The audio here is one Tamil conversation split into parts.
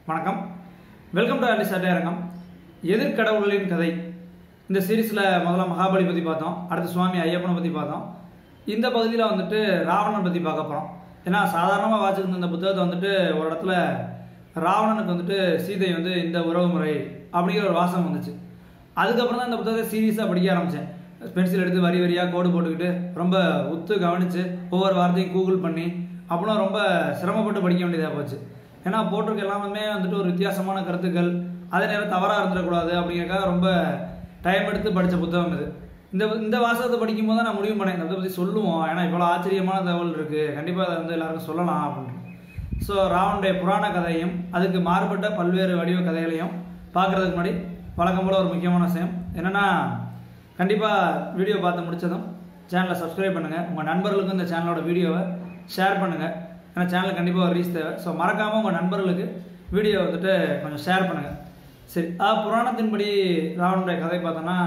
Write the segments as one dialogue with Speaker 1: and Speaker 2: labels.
Speaker 1: வணக்கம் வெல்கம் டு அலி சட்டையரங்கம் எதிர்கடவுள்களின் கதை இந்த சீரீஸில் முதல்ல மகாபலி பற்றி பார்த்தோம் அடுத்து சுவாமி ஐயப்பனை பற்றி பார்த்தோம் இந்த பகுதியில் வந்துட்டு ராவணன் பற்றி பார்க்க போகிறோம் ஏன்னா சாதாரணமாக வாசிக்கிற இந்த புத்தகத்தை வந்துட்டு ஒரு இடத்துல ராவணனுக்கு வந்துட்டு சீதை வந்து இந்த உறவு முறை அப்படிங்கிற ஒரு வாசகம் வந்துச்சு அதுக்கப்புறம் தான் இந்த புத்தகத்தை சீரியஸாக படிக்க ஆரம்பித்தேன் பென்சில் எடுத்து வரி வரியாக கோடு போட்டுக்கிட்டு ரொம்ப உத்து கவனித்து ஒவ்வொரு வார்த்தையும் கூகுள் பண்ணி அப்புறம் ரொம்ப சிரமப்பட்டு படிக்க வேண்டியதாக போச்சு ஏன்னா போட்டிருக்க எல்லாமே வந்துட்டு ஒரு வித்தியாசமான கருத்துக்கள் அதே நேரம் தவறாக இருந்துடக்கூடாது அப்படிங்கிறக்காக ரொம்ப டைம் எடுத்து படித்த புத்தகம் இது இந்த இந்த வாசகத்தை படிக்கும்போது தான் நான் முடிவு பண்ணேன் இதை பற்றி சொல்லுவோம் ஏன்னா இவ்வளோ ஆச்சரியமான தகவல் இருக்குது கண்டிப்பாக அதை வந்து எல்லாருக்கும் சொல்லலாம் அப்படின்ட்டு ஸோ ராவனுடைய புராண கதையும் அதுக்கு மாறுபட்ட பல்வேறு வடிவ கதைகளையும் பார்க்குறதுக்கு முன்னாடி வழக்கம் போல் ஒரு முக்கியமான விஷயம் என்னென்னா கண்டிப்பாக வீடியோ பார்த்து முடிச்சதும் சேனலை சப்ஸ்கிரைப் பண்ணுங்கள் உங்கள் நண்பர்களுக்கும் இந்த சேனலோட வீடியோவை ஷேர் பண்ணுங்கள் ஏன்னா சேனலுக்கு கண்டிப்பாக ஒரு ரீச் தேவை ஸோ மறக்காமல் உங்கள் நண்பர்களுக்கு வீடியோ வந்துட்டு கொஞ்சம் ஷேர் பண்ணுங்கள் சரி ஆ புராணத்தின்படி ராவனுடைய கதை பார்த்தோன்னா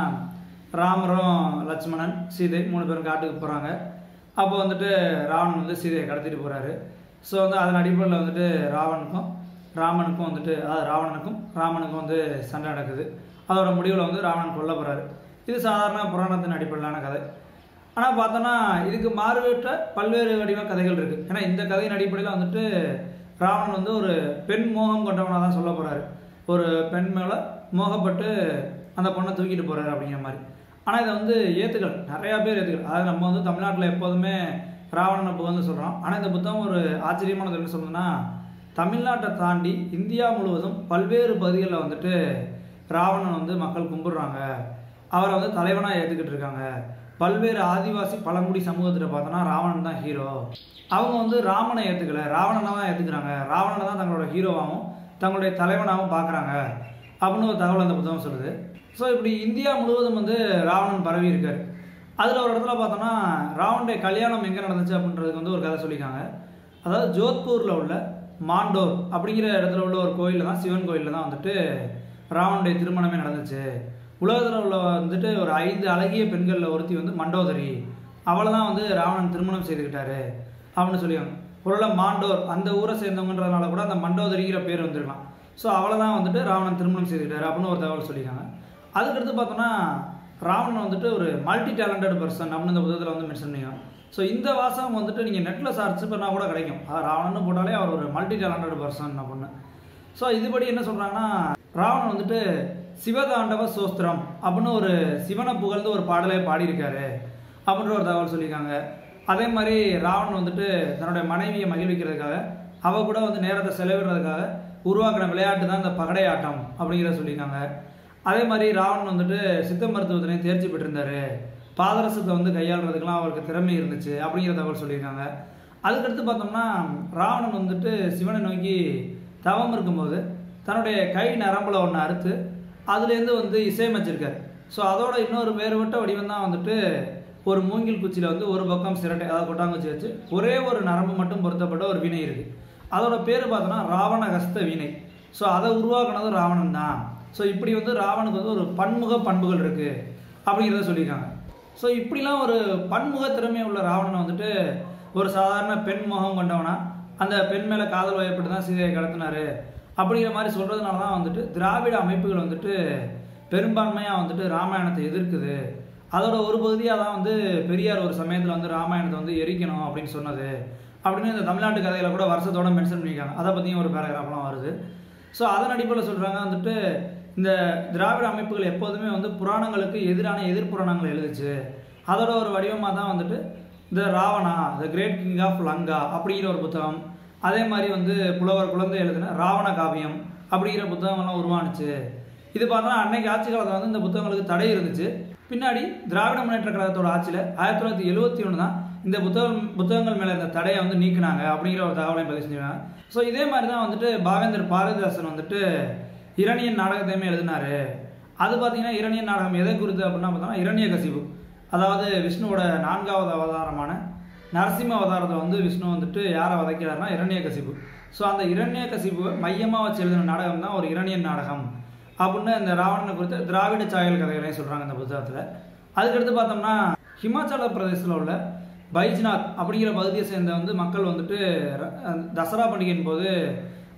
Speaker 1: ராமரும் லட்சுமணன் சீதை மூணு பேரும் காட்டுக்கு போகிறாங்க அப்போ வந்துட்டு ராவணன் வந்து சீதையை கடத்திட்டு போகிறாரு ஸோ வந்து அதன் அடிப்படையில் வந்துட்டு ராவனுக்கும் ராமனுக்கும் வந்துட்டு அதாவது ராவணனுக்கும் ராமனுக்கும் வந்து சண்டை நடக்குது அதோட முடிவில் வந்து ராவணன் கொல்ல போகிறாரு இது சாதாரண புராணத்தின் அடிப்படையிலான கதை ஆனால் பார்த்தோன்னா இதுக்கு மாறுபட்ட பல்வேறு வடிவ கதைகள் இருக்குது ஏன்னா இந்த கதையின் அடிப்படையில் வந்துட்டு ராவணன் வந்து ஒரு பெண் மோகம் கொண்டவனாக தான் சொல்ல போகிறாரு ஒரு பெண் மேலே மோகப்பட்டு அந்த பொண்ணை தூக்கிட்டு போகிறாரு அப்படிங்கிற மாதிரி ஆனால் இதை வந்து ஏற்றுக்கள் நிறையா பேர் ஏற்றுக்கள் அதாவது நம்ம வந்து தமிழ்நாட்டில் எப்போதுமே ராவணனை புகழ்ந்து சொல்கிறோம் ஆனால் இந்த புத்தகம் ஒரு ஆச்சரியமானது என்ன சொல்லுதுன்னா தமிழ்நாட்டை தாண்டி இந்தியா முழுவதும் பல்வேறு பகுதிகளில் வந்துட்டு ராவணன் வந்து மக்கள் கும்பிடுறாங்க அவரை வந்து தலைவனாக ஏற்றுக்கிட்டு இருக்காங்க பல்வேறு ஆதிவாசி பழங்குடி சமூகத்தில் பார்த்தோன்னா ராவணன் தான் ஹீரோ அவங்க வந்து ராமனை ஏற்றுக்கல ராவணனை தான் ஏற்றுக்கிறாங்க ராவணனை தான் தங்களோட ஹீரோவாகவும் தங்களுடைய தலைவனாகவும் பார்க்குறாங்க அப்படின்னு ஒரு தகவல் அந்த புத்தகம் சொல்லுது ஸோ இப்படி இந்தியா முழுவதும் வந்து ராவணன் பரவி இருக்காரு அதில் ஒரு இடத்துல பார்த்தோன்னா ராவனுடைய கல்யாணம் எங்கே நடந்துச்சு அப்படின்றதுக்கு வந்து ஒரு கதை சொல்லியிருக்காங்க அதாவது ஜோத்பூரில் உள்ள மாண்டோர் அப்படிங்கிற இடத்துல உள்ள ஒரு கோயிலில் தான் சிவன் கோயிலில் தான் வந்துட்டு ராவனுடைய திருமணமே நடந்துச்சு உலகத்தில் உள்ள வந்துட்டு ஒரு ஐந்து அழகிய பெண்களில் ஒருத்தி வந்து மண்டோதரி அவளை தான் வந்து ராவணன் திருமணம் செய்துக்கிட்டாரு அப்படின்னு சொல்லியாங்க ஒருவேளை மாண்டோர் அந்த ஊரை சேர்ந்தவங்கன்றதுனால கூட அந்த மண்டோதரிங்கிற பேர் வந்திருக்கலாம் ஸோ அவளை தான் வந்துட்டு ராவணன் திருமணம் செய்துக்கிட்டாரு அப்படின்னு ஒரு தகவல் சொல்லியிருக்காங்க அதுக்கடுத்து பார்த்தோன்னா ராவணன் வந்துட்டு ஒரு மல்டி டேலண்டட் பர்சன் அப்படின்னு இந்த புத்தகத்தில் வந்து மென்ஷன் பண்ணிக்கலாம் ஸோ இந்த வாசகம் வந்துட்டு நீங்கள் நெட்டில் சர்ச் பண்ணால் கூட கிடைக்கும் அது ராவணன் போட்டாலே அவர் ஒரு மல்டி டேலண்டட் பர்சன் அப்படின்னு ஸோ இதுபடி என்ன சொல்கிறாங்கன்னா ராவணன் வந்துட்டு சிவதாண்டவ சோஸ்திரம் அப்படின்னு ஒரு சிவனை புகழ்ந்து ஒரு பாடலை பாடியிருக்காரு அப்படின்ற ஒரு தகவல் சொல்லியிருக்காங்க அதே மாதிரி ராவணன் வந்துட்டு தன்னுடைய மனைவியை மகிழ்விக்கிறதுக்காக அவ கூட வந்து நேரத்தை செலவிடுறதுக்காக உருவாக்கின விளையாட்டு தான் இந்த பகடையாட்டம் அப்படிங்கிறத சொல்லியிருக்காங்க அதே மாதிரி ராவணன் வந்துட்டு சித்த மருத்துவத்திலையும் தேர்ச்சி பெற்றிருந்தாரு பாதரசத்தை வந்து கையாளுறதுக்கெல்லாம் அவருக்கு திறமை இருந்துச்சு அப்படிங்கிற தகவல் சொல்லியிருக்காங்க அதுக்கடுத்து பார்த்தோம்னா ராவணன் வந்துட்டு சிவனை நோக்கி தவம் இருக்கும்போது தன்னுடைய கை நரம்பில் ஒன்று அறுத்து அதுலேருந்து வந்து இசையமைச்சிருக்காரு ஸோ அதோட இன்னொரு வேறுபட்ட வடிவம் தான் வந்துட்டு ஒரு மூங்கில் குச்சியில் வந்து ஒரு பக்கம் சிரட்டை அதாவது கொட்டாங்குச்சி வச்சு ஒரே ஒரு நரம்பு மட்டும் பொருத்தப்பட்ட ஒரு வீணை இருக்குது அதோட பேர் பார்த்தோன்னா ராவண ஹஸ்த வீணை ஸோ அதை உருவாக்குனது ராவணன் தான் ஸோ இப்படி வந்து ராவனுக்கு வந்து ஒரு பன்முக பண்புகள் இருக்குது அப்படிங்கிறத சொல்லியிருக்காங்க ஸோ இப்படிலாம் ஒரு பன்முக திறமை உள்ள ராவணனை வந்துட்டு ஒரு சாதாரண பெண் முகம் கொண்டவனா அந்த பெண் மேலே காதல் வயப்பட்டு தான் சீதையை கடத்தினாரு அப்படிங்கிற மாதிரி சொல்கிறதுனால தான் வந்துட்டு திராவிட அமைப்புகள் வந்துட்டு பெரும்பான்மையாக வந்துட்டு ராமாயணத்தை எதிர்க்குது அதோட ஒரு பகுதியாக தான் வந்து பெரியார் ஒரு சமயத்தில் வந்து ராமாயணத்தை வந்து எரிக்கணும் அப்படின்னு சொன்னது அப்படின்னு இந்த தமிழ்நாட்டு கதையில் கூட வருஷத்தோட மென்ஷன் பண்ணியிருக்காங்க அதை பற்றியும் ஒரு பேராகிராஃப்லாம் வருது ஸோ அதன் அடிப்படையில் சொல்கிறாங்க வந்துட்டு இந்த திராவிட அமைப்புகள் எப்போதுமே வந்து புராணங்களுக்கு எதிரான எதிர்ப்புராணங்களை எழுதுச்சு அதோட ஒரு வடிவமாக தான் வந்துட்டு இந்த Ravana the great king of Lanka அப்படிங்கிற ஒரு புத்தகம் அதே மாதிரி வந்து புலவர் குழந்தை எழுதின ராவண காவியம் அப்படிங்கிற புத்தகங்கள்லாம் உருவானுச்சு இது பார்த்தோன்னா அன்னைக்கு ஆட்சி காலத்தில் வந்து இந்த புத்தகங்களுக்கு தடை இருந்துச்சு பின்னாடி திராவிட முன்னேற்ற கழகத்தோட ஆட்சியில் ஆயிரத்தி தொள்ளாயிரத்தி எழுபத்தி ஒன்று தான் இந்த புத்தகம் புத்தகங்கள் மேலே இந்த தடையை வந்து நீக்கினாங்க அப்படிங்கிற ஒரு தகவலை பதிவு செஞ்சுருக்காங்க ஸோ இதே மாதிரி தான் வந்துட்டு பாவேந்தர் பாரதிதாசன் வந்துட்டு இரணியன் நாடகத்தையுமே எழுதினாரு அது பார்த்தீங்கன்னா இரணியன் நாடகம் எதை குறித்து அப்படின்னா பார்த்தோம்னா இரணிய கசிவு அதாவது விஷ்ணுவோட நான்காவது அவதாரமான நரசிம்ம அவதாரத்தில் வந்து விஷ்ணு வந்துட்டு யாரை வதைக்கிறாருன்னா இரணிய கசிப்பு ஸோ அந்த இரணிய கசிப்பு மையமாக வச்சு எழுதின நாடகம் தான் ஒரு இரணியன் நாடகம் அப்படின்னு இந்த ராவணனை குறித்து திராவிட சாயல் கதைகளையும் சொல்கிறாங்க இந்த புத்தகத்தில் அதுக்கடுத்து பார்த்தோம்னா ஹிமாச்சல பிரதேசத்தில் உள்ள பைஜ்நாத் அப்படிங்கிற பகுதியை சேர்ந்த வந்து மக்கள் வந்துட்டு ர- தசரா பண்டிகையின் போது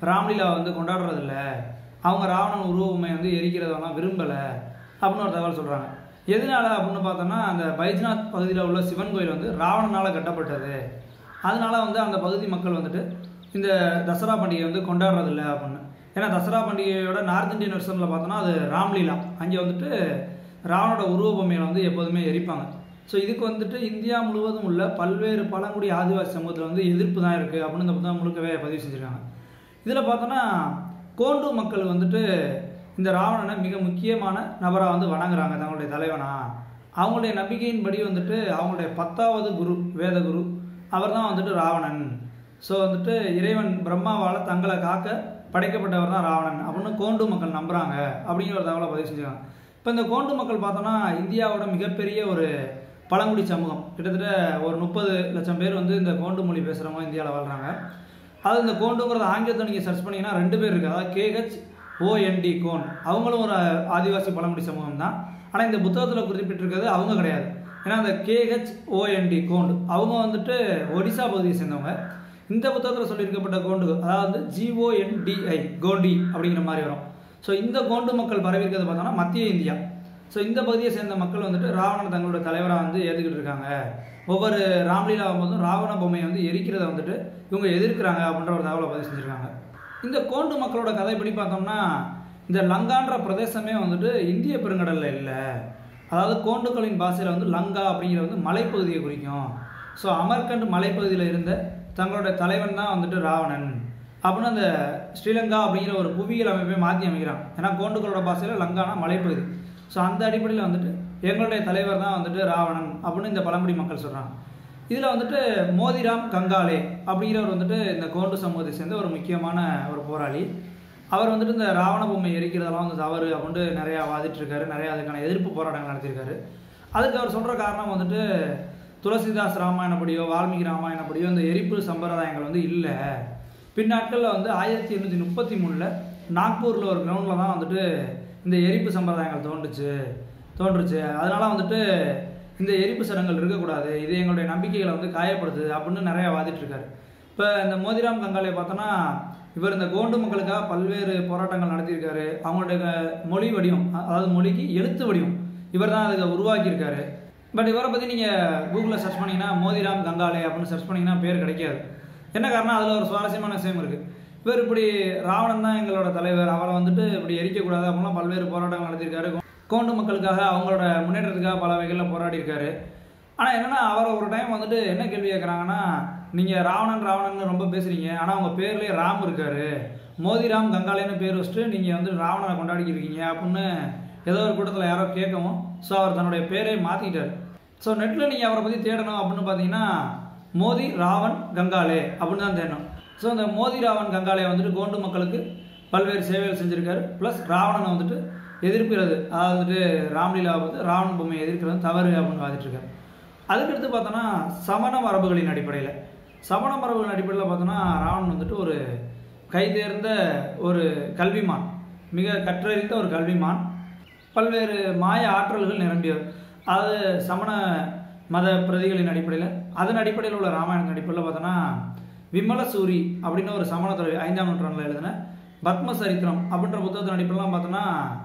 Speaker 1: ராம்லீலா வந்து கொண்டாடுறதில்ல அவங்க ராவணன் உருவமை வந்து எரிக்கிறதெல்லாம் விரும்பலை அப்படின்னு ஒரு தகவல் சொல்கிறாங்க எதனால அப்படின்னு பார்த்தோம்னா அந்த பைஜ்நாத் பகுதியில் உள்ள சிவன் கோயில் வந்து ராவணனால் கட்டப்பட்டது அதனால வந்து அந்த பகுதி மக்கள் வந்துட்டு இந்த தசரா பண்டிகை வந்து கொண்டாடுறதில்ல அப்படின்னு ஏன்னா தசரா பண்டிகையோட நார்த் இந்தியன் வெர்ஷனில் பார்த்தோம்னா அது ராம்லீலா அங்கே வந்துட்டு ராவணோட உருவபொம்மையை வந்து எப்போதுமே எரிப்பாங்க ஸோ இதுக்கு வந்துட்டு இந்தியா முழுவதும் உள்ள பல்வேறு பழங்குடி ஆதிவாசி சமூகத்தில் வந்து எதிர்ப்பு தான் இருக்குது அப்படின்னு இந்த புத்தகம் முழுக்கவே பதிவு செஞ்சுருக்காங்க இதில் பார்த்தோன்னா கோண்டு மக்கள் வந்துட்டு இந்த ராவணனை மிக முக்கியமான நபராக வந்து வணங்குறாங்க தங்களுடைய தலைவனா அவங்களுடைய நம்பிக்கையின்படி வந்துட்டு அவங்களுடைய பத்தாவது குரு வேத குரு அவர் தான் வந்துட்டு ராவணன் ஸோ வந்துட்டு இறைவன் பிரம்மாவால் தங்களை காக்க படைக்கப்பட்டவர் தான் ராவணன் அப்படின்னு கோண்டு மக்கள் நம்புகிறாங்க அப்படிங்கிற ஒரு தகவலை பதிவு செஞ்சுருக்காங்க இப்போ இந்த கோண்டு மக்கள் பார்த்தோன்னா இந்தியாவோட மிகப்பெரிய ஒரு பழங்குடி சமூகம் கிட்டத்தட்ட ஒரு முப்பது லட்சம் பேர் வந்து இந்த கோண்டு மொழி பேசுகிறவங்க இந்தியாவில் வாழ்கிறாங்க அது இந்த கோண்டுங்கிறத ஆங்கிலத்தை நீங்கள் சர்ச் பண்ணீங்கன்னா ரெண்டு பேர் இருக்குது அதாவது கேஹெச் ஓஎன்டி கோன் அவங்களும் ஒரு ஆதிவாசி பழங்குடி சமூகம் தான் ஆனால் இந்த புத்தகத்தில் குறிப்பிட்டிருக்கிறது அவங்க கிடையாது ஏன்னா அந்த கேஹெச் ஓஎன்டி கோண்டு அவங்க வந்துட்டு ஒடிசா பகுதியை சேர்ந்தவங்க இந்த புத்தகத்தில் சொல்லியிருக்கப்பட்ட கோண்டு அதாவது ஜிஓஎன்டிஐ கோண்டி அப்படிங்கிற மாதிரி வரும் ஸோ இந்த கோண்டு மக்கள் பரவி இருக்கிறது பார்த்தோம்னா மத்திய இந்தியா ஸோ இந்த பகுதியை சேர்ந்த மக்கள் வந்துட்டு ராவணன் தங்களோட தலைவராக வந்து ஏற்றுக்கிட்டு இருக்காங்க ஒவ்வொரு ராம்லீலா போதும் ராவண பொம்மையை வந்து எரிக்கிறத வந்துட்டு இவங்க எதிர்க்கிறாங்க அப்படின்ற ஒரு தகவலை பதிவு செஞ்சுருக்காங்க இந்த கோண்டு மக்களோட கதைப்படி பார்த்தோம்னா இந்த லங்கான்ற பிரதேசமே வந்துட்டு இந்திய பெருங்கடலில் இல்லை அதாவது கோண்டுக்களின் பாஷையில் வந்து லங்கா அப்படிங்கிற வந்து மலைப்பகுதியை குறிக்கும் ஸோ அமர்கண்ட் மலைப்பகுதியில் இருந்த தங்களோட தலைவன் தான் வந்துட்டு ராவணன் அப்படின்னு அந்த ஸ்ரீலங்கா அப்படிங்கிற ஒரு புவியியல் அமைப்பை மாற்றி அமைக்கிறாங்க ஏன்னா கோண்டுக்களோட பாஷையில் லங்கானா மலைப்பகுதி ஸோ அந்த அடிப்படையில் வந்துட்டு எங்களுடைய தலைவர் தான் வந்துட்டு ராவணன் அப்படின்னு இந்த பழங்குடி மக்கள் சொல்கிறாங்க இதில் வந்துட்டு மோதிராம் கங்காலே அப்படிங்கிறவர் வந்துட்டு இந்த கோண்டு சமூகத்தை சேர்ந்த ஒரு முக்கியமான ஒரு போராளி அவர் வந்துட்டு இந்த ராவண பொம்மை எரிக்கிறதெல்லாம் வந்து தவறு அப்படின்ட்டு நிறையா வாதிட்டு இருக்காரு நிறையா அதுக்கான எதிர்ப்பு போராட்டங்கள் நடத்தியிருக்காரு அதுக்கு அவர் சொல்கிற காரணம் வந்துட்டு துளசிதாஸ் ராமாயணப்படியோ வால்மீகி ராமாயணப்படியோ இந்த எரிப்பு சம்பிரதாயங்கள் வந்து இல்லை பின்னாட்களில் வந்து ஆயிரத்தி எண்ணூற்றி முப்பத்தி மூணில் நாக்பூரில் ஒரு கிரவுண்டில் தான் வந்துட்டு இந்த எரிப்பு சம்பிரதாயங்கள் தோன்றுச்சு தோன்றுச்சு அதனால வந்துட்டு இந்த எரிப்பு சடங்குகள் இருக்கக்கூடாது இது எங்களுடைய நம்பிக்கைகளை வந்து காயப்படுத்துது அப்படின்னு நிறைய வாதிட்டு இருக்காரு இப்போ இந்த மோதிராம் கங்காலே பார்த்தோன்னா இவர் இந்த கோண்டு மக்களுக்காக பல்வேறு போராட்டங்கள் நடத்தியிருக்காரு அவங்களுடைய மொழி வடிவம் அதாவது மொழிக்கு எழுத்து வடிவம் இவர் தான் அதுக்கு உருவாக்கியிருக்காரு பட் இவரை பற்றி நீங்கள் கூகுளில் சர்ச் பண்ணிங்கன்னா மோதிராம் கங்காலே அப்படின்னு சர்ச் பண்ணிங்கன்னா பேர் கிடைக்காது என்ன காரணம் அதில் ஒரு சுவாரஸ்யமான விஷயம் இருக்குது இவர் இப்படி ராவணன் தான் எங்களோட தலைவர் அவரை வந்துட்டு இப்படி எரிக்கக்கூடாது அப்படிலாம் பல்வேறு போராட்டங்கள் நடத்தியிருக்காரு கோண்டு மக்களுக்காக அவங்களோட முன்னேற்றத்துக்காக பல வகைகளில் போராடி இருக்காரு ஆனால் என்னன்னா அவரை ஒரு டைம் வந்துட்டு என்ன கேள்வி கேட்குறாங்கன்னா நீங்கள் ராவணன் ராவணன் ரொம்ப பேசுறீங்க ஆனால் உங்கள் பேர்லேயே ராம் இருக்காரு மோதிராம் கங்காலேன்னு பேர் வச்சுட்டு நீங்கள் வந்து ராவணனை கொண்டாடிக்கிட்டு இருக்கீங்க அப்படின்னு ஏதோ ஒரு கூட்டத்தில் யாரோ கேட்கவும் ஸோ அவர் தன்னுடைய பேரை மாற்றிக்கிட்டார் ஸோ நெட்டில் நீங்கள் அவரை பற்றி தேடணும் அப்படின்னு பார்த்தீங்கன்னா மோதி ராவன் கங்காலே அப்படின்னு தான் தேடணும் ஸோ அந்த மோதி ராவன் கங்காலே வந்துட்டு கோண்டு மக்களுக்கு பல்வேறு சேவைகள் செஞ்சுருக்காரு ப்ளஸ் ராவணனை வந்துட்டு எதிர்க்கிறது அதாவது வந்துட்டு ராம்லீலா வந்து ராவணன் பொம்மையை எதிர்க்கிறது தவறு அப்படின்னு வாதிட்டு இருக்காரு அதுக்கடுத்து பார்த்தோன்னா சமண மரபுகளின் அடிப்படையில் சமண மரபுகளின் அடிப்படையில் பார்த்தோன்னா ராவணன் வந்துட்டு ஒரு கைதேர்ந்த ஒரு கல்விமான் மிக கற்றறிந்த ஒரு கல்விமான் பல்வேறு மாய ஆற்றல்கள் நிரம்பியவர் அதாவது சமண மத பிரதிகளின் அடிப்படையில் அதன் அடிப்படையில் உள்ள ராமாயணத்தின் அடிப்படையில் பார்த்தோன்னா விமலசூரி அப்படின்னு ஒரு சமண துறை ஐந்தாம் நூற்றாண்டில் எழுதின பத்ம சரித்திரம் அப்படின்ற புத்தகத்தின் அடிப்படைலாம் பார்த்தோன்னா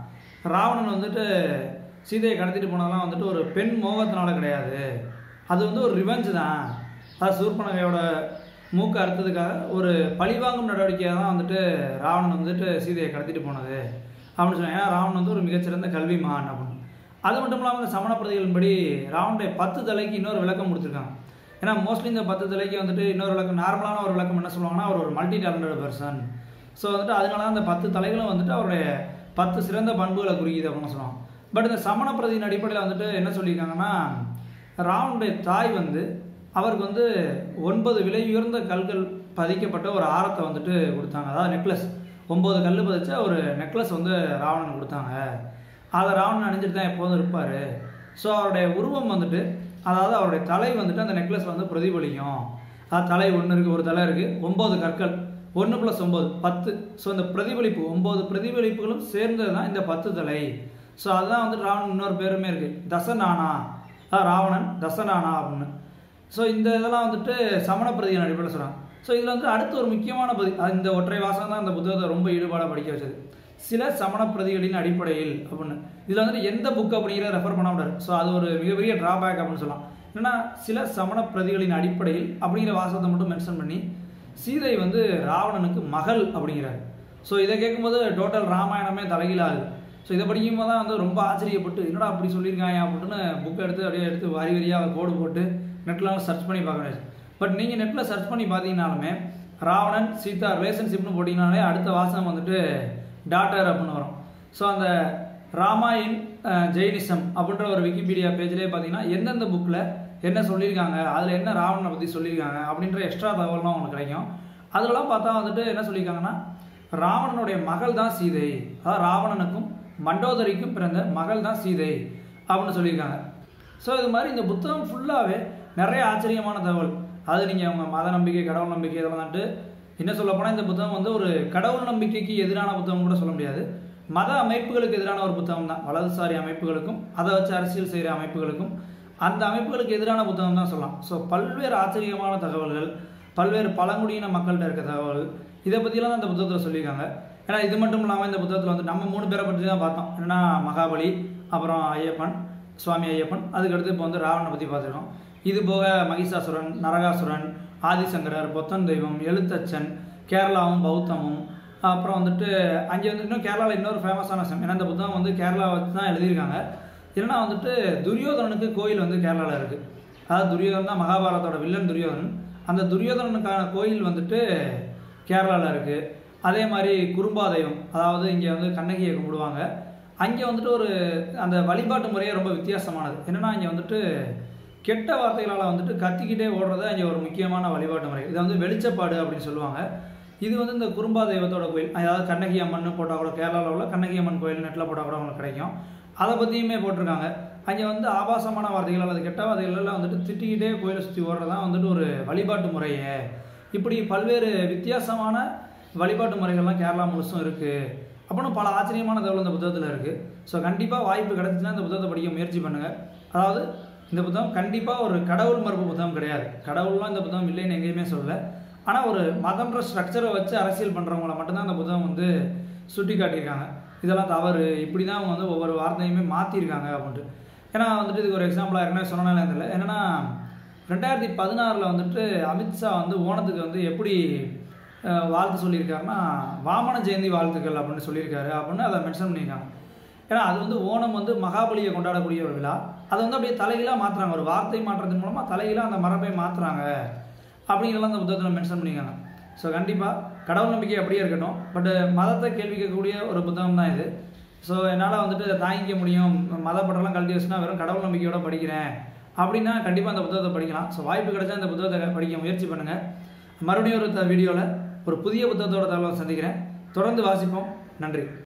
Speaker 1: ராவணன் வந்துட்டு சீதையை கடத்திட்டு போனதெல்லாம் வந்துட்டு ஒரு பெண் மோகத்தினால கிடையாது அது வந்து ஒரு ரிவெஞ்ச் தான் அது சூர்பனகையோட மூக்கு அறுத்ததுக்காக ஒரு பழிவாங்கும் நடவடிக்கையாக தான் வந்துட்டு ராவணன் வந்துட்டு சீதையை கடத்திட்டு போனது அப்படின்னு சொன்னாங்க ஏன்னா ராவணன் வந்து ஒரு மிகச்சிறந்த கல்விமான் அப்படின்னு அது மட்டும் இல்லாமல் இந்த சமண பிரதிகளின்படி ராவனுடைய பத்து தலைக்கு இன்னொரு விளக்கம் கொடுத்துருக்காங்க ஏன்னா மோஸ்ட்லி இந்த பத்து தலைக்கு வந்துட்டு இன்னொரு விளக்கம் நார்மலான ஒரு விளக்கம் என்ன சொல்லுவாங்கன்னா அவர் ஒரு மல்டி டேலண்டட் பர்சன் ஸோ வந்துட்டு அதனால தான் அந்த பத்து தலைகளும் வந்துட்டு அவருடைய பத்து சிறந்த பண்புகளை குறிக்குது அப்படின்னு சொல்லுவாங்க பட் இந்த சமண பிரதியின் அடிப்படையில் வந்துட்டு என்ன சொல்லியிருக்காங்கன்னா ராவனுடைய தாய் வந்து அவருக்கு வந்து ஒன்பது விலை உயர்ந்த கல்கள் பதிக்கப்பட்ட ஒரு ஆரத்தை வந்துட்டு கொடுத்தாங்க அதாவது நெக்லஸ் ஒம்பது கல் பதிச்ச ஒரு நெக்லஸ் வந்து ராவணன் கொடுத்தாங்க அதை ராவணன் அணிஞ்சிட்டு தான் எப்போதும் இருப்பார் ஸோ அவருடைய உருவம் வந்துட்டு அதாவது அவருடைய தலை வந்துட்டு அந்த நெக்லஸ் வந்து பிரதிபலிக்கும் அதாவது தலை ஒன்று இருக்குது ஒரு தலை இருக்குது ஒம்பது கற்கள் ஒன்று ப்ளஸ் ஒம்பது பத்து ஸோ இந்த பிரதிபலிப்பு ஒம்பது பிரதிபலிப்புகளும் சேர்ந்தது தான் இந்த பத்து தலை ஸோ அதுதான் வந்துட்டு ராவணன் இன்னொரு பேருமே இருக்குது தசநானா அதான் ராவணன் தசநானா அப்படின்னு ஸோ இந்த இதெல்லாம் வந்துட்டு சமண பிரதியின் அடிப்படையில் சொல்கிறாங்க ஸோ இதில் வந்து அடுத்து ஒரு முக்கியமான பதி அது இந்த ஒற்றை வாசகம் தான் அந்த புத்தகத்தை ரொம்ப ஈடுபாடாக படிக்க வச்சது சில சமண பிரதிகளின் அடிப்படையில் அப்படின்னு இதில் வந்துட்டு எந்த புக் அப்படிங்கிற ரெஃபர் பண்ண முடியாது ஸோ அது ஒரு மிகப்பெரிய டிராபேக் அப்படின்னு சொல்லலாம் என்னன்னா சில சமண பிரதிகளின் அடிப்படையில் அப்படிங்கிற வாசகத்தை மட்டும் மென்ஷன் பண்ணி சீதை வந்து ராவணனுக்கு மகள் அப்படிங்கிறாரு ஸோ இதை கேட்கும்போது டோட்டல் ராமாயணமே தலைகீழாகுது ஸோ இதை படிக்கும்போது தான் வந்து ரொம்ப ஆச்சரியப்பட்டு என்னடா அப்படி சொல்லியிருக்காங்க அப்படின்னு புக் எடுத்து அப்படியே எடுத்து வாரி வரியாக கோடு போட்டு நெட்லாம் சர்ச் பண்ணி பார்க்க முடியாது பட் நீங்கள் நெட்டில் சர்ச் பண்ணி பார்த்தீங்கனாலுமே ராவணன் சீதா ரிலேஷன்ஷிப்னு போட்டிங்கனாலே அடுத்த வாசகம் வந்துட்டு டாட்டர் அப்படின்னு வரும் ஸோ அந்த ராமாயண் அஹ், ஜெயினிசம் அப்படின்ற ஒரு விக்கிபீடியா பேஜ்லேயே பார்த்தீங்கன்னா எந்தெந்த புக்கில் என்ன சொல்லியிருக்காங்க அதில் என்ன ராவணனை பற்றி சொல்லியிருக்காங்க அப்படின்ற எக்ஸ்ட்ரா தகவல்லாம் உங்களுக்கு கிடைக்கும் அதுலலாம் பார்த்தா வந்துட்டு என்ன சொல்லியிருக்காங்கன்னா ராவணனுடைய மகள் தான் சீதை அதாவது ராவணனுக்கும் மண்டோதரிக்கும் பிறந்த மகள் தான் சீதை அப்படின்னு சொல்லியிருக்காங்க ஸோ இது மாதிரி இந்த புத்தகம் ஃபுல்லாகவே நிறைய ஆச்சரியமான தகவல் அது நீங்கள் அவங்க மத நம்பிக்கை கடவுள் நம்பிக்கை இதெல்லாம் வந்துட்டு என்ன சொல்ல போனால் இந்த புத்தகம் வந்து ஒரு கடவுள் நம்பிக்கைக்கு எதிரான புத்தகம் கூட சொல்ல முடியாது மத அமைப்புகளுக்கு எதிரான ஒரு புத்தகம் தான் வலதுசாரி அமைப்புகளுக்கும் அதை வச்சு அரசியல் செய்கிற அமைப்புகளுக்கும் அந்த அமைப்புகளுக்கு எதிரான புத்தகம் தான் சொல்லலாம் ஸோ பல்வேறு ஆச்சரியமான தகவல்கள் பல்வேறு பழங்குடியின மக்கள்கிட்ட இருக்க தகவல் இதை பற்றிலாம் தான் இந்த புத்தகத்தில் சொல்லியிருக்காங்க ஏன்னா இது மட்டும் இல்லாமல் இந்த புத்தகத்தில் வந்து நம்ம மூணு பேரை பற்றி தான் பார்த்தோம் என்னன்னா மகாபலி அப்புறம் ஐயப்பன் சுவாமி ஐயப்பன் அதுக்கடுத்து இப்போ வந்து ராவணனை பற்றி பார்த்துருக்கோம் இது போக மகிஷாசுரன் நரகாசுரன் ஆதிசங்கரர் பொத்தன் தெய்வம் எழுத்தச்சன் கேரளாவும் பௌத்தமும் அப்புறம் வந்துட்டு அங்கே வந்து இன்னும் கேரளாவில் இன்னொரு ஃபேமஸான விஷயம் ஏன்னா இந்த புத்தகம் வந்து கேரளா வச்சு தான் எழுதியிருக்காங்க என்னன்னா வந்துட்டு துரியோதனனுக்கு கோயில் வந்து கேரளாவில் இருக்குது அதாவது துரியோதனன் தான் மகாபாரதத்தோட வில்லன் துரியோதனன் அந்த துரியோதனனுக்கான கோயில் வந்துட்டு கேரளாவில் இருக்குது அதே மாதிரி குறும்பா தெய்வம் அதாவது இங்கே வந்து கண்ணகியை கும்பிடுவாங்க அங்கே வந்துட்டு ஒரு அந்த வழிபாட்டு முறையே ரொம்ப வித்தியாசமானது என்னன்னா இங்கே வந்துட்டு கெட்ட வார்த்தைகளால் வந்துட்டு கத்திக்கிட்டே ஓடுறது அங்கே ஒரு முக்கியமான வழிபாட்டு முறை இதை வந்து வெளிச்சப்பாடு அப்படின்னு சொல்லுவாங்க இது வந்து இந்த குறும்பா தெய்வத்தோட கோயில் அதாவது கண்ணகி அம்மன் போட்டால் கூட கேரளாவில் உள்ள கண்ணகி அம்மன் கோயில் நெட்டில் போட்டால் கூட உங்களுக்கு கிடைக்கும் அதை பற்றியுமே போட்டிருக்காங்க அங்கே வந்து ஆபாசமான வார்த்தைகள் அல்லது கெட்ட வார்த்தைகள் எல்லாம் வந்துட்டு திட்டிக்கிட்டே கோயிலை சுற்றி ஓடுறதான் வந்துட்டு ஒரு வழிபாட்டு முறையே இப்படி பல்வேறு வித்தியாசமான வழிபாட்டு முறைகள்லாம் கேரளா முழுசும் இருக்குது அப்படின்னு பல ஆச்சரியமான தகவல் இந்த புத்தகத்தில் இருக்குது ஸோ கண்டிப்பாக வாய்ப்பு கிடைச்சுன்னா இந்த புத்தகத்தை படிக்க முயற்சி பண்ணுங்கள் அதாவது இந்த புத்தகம் கண்டிப்பாக ஒரு கடவுள் மறுப்பு புத்தகம் கிடையாது கடவுள்லாம் இந்த புத்தகம் இல்லைன்னு எங்கேயுமே சொல்லலை ஆனால் ஒரு மதம்ன்ற ஸ்ட்ரக்சரை வச்சு அரசியல் பண்ணுறவங்கள மட்டும்தான் அந்த புத்தகம் வந்து சுட்டி காட்டியிருக்காங்க இதெல்லாம் தவறு இப்படி தான் அவங்க வந்து ஒவ்வொரு வார்த்தையுமே மாற்றிருக்காங்க அப்படின்ட்டு ஏன்னா வந்துட்டு இதுக்கு ஒரு எக்ஸாம்பிளாக ஏற்கனவே சொன்னாலே தெரியல என்னன்னா ரெண்டாயிரத்தி பதினாறில் வந்துட்டு அமித்ஷா வந்து ஓணத்துக்கு வந்து எப்படி அஹ், வாழ்த்து சொல்லியிருக்காருன்னா வாமன ஜெயந்தி வாழ்த்துக்கள் அப்படின்னு சொல்லியிருக்காரு அப்படின்னு அதை மென்ஷன் பண்ணியிருக்காங்க ஏன்னா அது வந்து ஓணம் வந்து மகாபலியை கொண்டாடக்கூடிய ஒரு விழா அதை வந்து அப்படியே தலைகீழாக மாற்றுறாங்க ஒரு வார்த்தை மாற்றத்தின் மூலமாக தலைகீழாக அந்த மரபை மாற்றுறாங்க அப்படிங்கிறலாம் அந்த புத்தகத்தில் மென்ஷன் பண்ணியிருக்காங்க ஸோ கண்டிப்பாக கடவுள் நம்பிக்கை அப்படியே இருக்கட்டும் பட் மதத்தை கேள்வி கேட்கக்கூடிய ஒரு புத்தகம் தான் இது ஸோ என்னால் வந்துட்டு இதை தாங்கிக்க முடியும் மதப்பட்டெல்லாம் கழட்டி வச்சுனா வெறும் கடவுள் நம்பிக்கையோட படிக்கிறேன் அப்படின்னா கண்டிப்பாக அந்த புத்தகத்தை படிக்கலாம் ஸோ வாய்ப்பு கிடைச்சா இந்த புத்தகத்தை படிக்க முயற்சி பண்ணுங்கள் மறுபடியும் ஒரு வீடியோவில் ஒரு புதிய புத்தகத்தோட தகவலை சந்திக்கிறேன் தொடர்ந்து வாசிப்போம் நன்றி